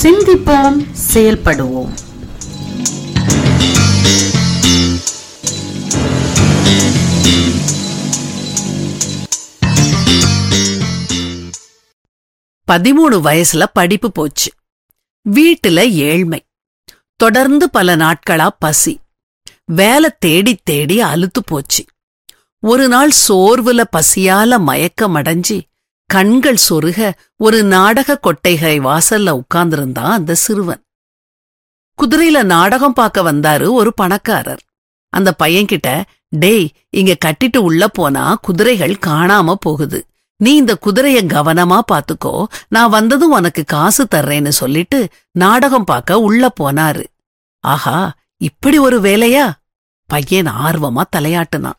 சிந்திப்போம் செயல்படுவோம் பதிமூணு வயசுல படிப்பு போச்சு வீட்டுல ஏழ்மை தொடர்ந்து பல நாட்களா பசி வேலை தேடி தேடி அலுத்து போச்சு ஒரு நாள் சோர்வுல பசியால மயக்கம் அடைஞ்சி கண்கள் சொருக ஒரு நாடக கொட்டைகை வாசல்ல உட்கார்ந்திருந்தான் அந்த சிறுவன் குதிரையில நாடகம் பார்க்க வந்தாரு ஒரு பணக்காரர் அந்த பையன்கிட்ட டேய் இங்க கட்டிட்டு உள்ள போனா குதிரைகள் காணாம போகுது நீ இந்த குதிரைய கவனமா பாத்துக்கோ நான் வந்ததும் உனக்கு காசு தர்றேன்னு சொல்லிட்டு நாடகம் பார்க்க உள்ள போனாரு ஆஹா இப்படி ஒரு வேலையா பையன் ஆர்வமா தலையாட்டுனான்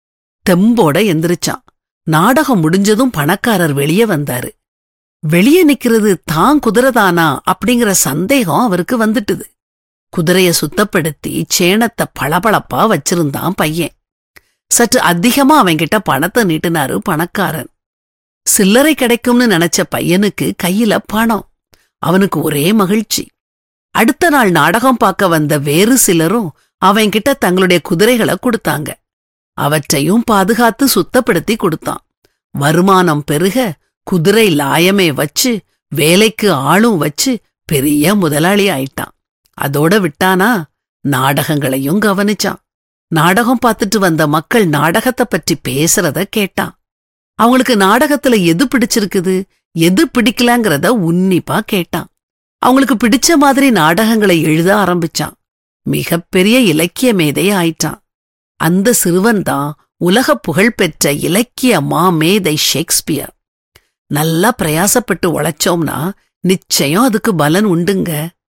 தெம்போட எந்திரிச்சான் நாடகம் முடிஞ்சதும் பணக்காரர் வெளியே வந்தாரு வெளியே நிக்கிறது தான் குதிரைதானா அப்படிங்கிற சந்தேகம் அவருக்கு வந்துட்டுது குதிரைய சுத்தப்படுத்தி சேணத்தை பளபளப்பா வச்சிருந்தான் பையன் சற்று அதிகமா அவன்கிட்ட பணத்தை நீட்டினாரு பணக்காரன் சில்லறை கிடைக்கும்னு நினைச்ச பையனுக்கு கையில பணம் அவனுக்கு ஒரே மகிழ்ச்சி அடுத்த நாள் நாடகம் பார்க்க வந்த வேறு சிலரும் அவன்கிட்ட தங்களுடைய குதிரைகளை கொடுத்தாங்க அவற்றையும் பாதுகாத்து சுத்தப்படுத்தி கொடுத்தான் வருமானம் பெருக குதிரை லாயமே வச்சு வேலைக்கு ஆளும் வச்சு பெரிய முதலாளி ஆயிட்டான் அதோட விட்டானா நாடகங்களையும் கவனிச்சான் நாடகம் பார்த்துட்டு வந்த மக்கள் நாடகத்தை பற்றி பேசுறத கேட்டான் அவங்களுக்கு நாடகத்துல எது பிடிச்சிருக்குது எது பிடிக்கலங்கிறத உன்னிப்பா கேட்டான் அவங்களுக்கு பிடிச்ச மாதிரி நாடகங்களை எழுத ஆரம்பிச்சான் மிகப்பெரிய இலக்கிய மேதை ஆயிட்டான் அந்த சிறுவன் தான் உலக புகழ்பெற்ற இலக்கிய மாமேதை ஷேக்ஸ்பியர் நல்லா பிரயாசப்பட்டு உழைச்சோம்னா நிச்சயம் அதுக்கு பலன் உண்டுங்க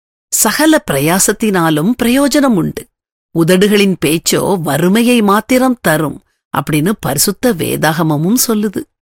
சகல பிரயாசத்தினாலும் பிரயோஜனம் உண்டு உதடுகளின் பேச்சோ வறுமையை மாத்திரம் தரும் அப்படின்னு பரிசுத்த வேதாகமமும் சொல்லுது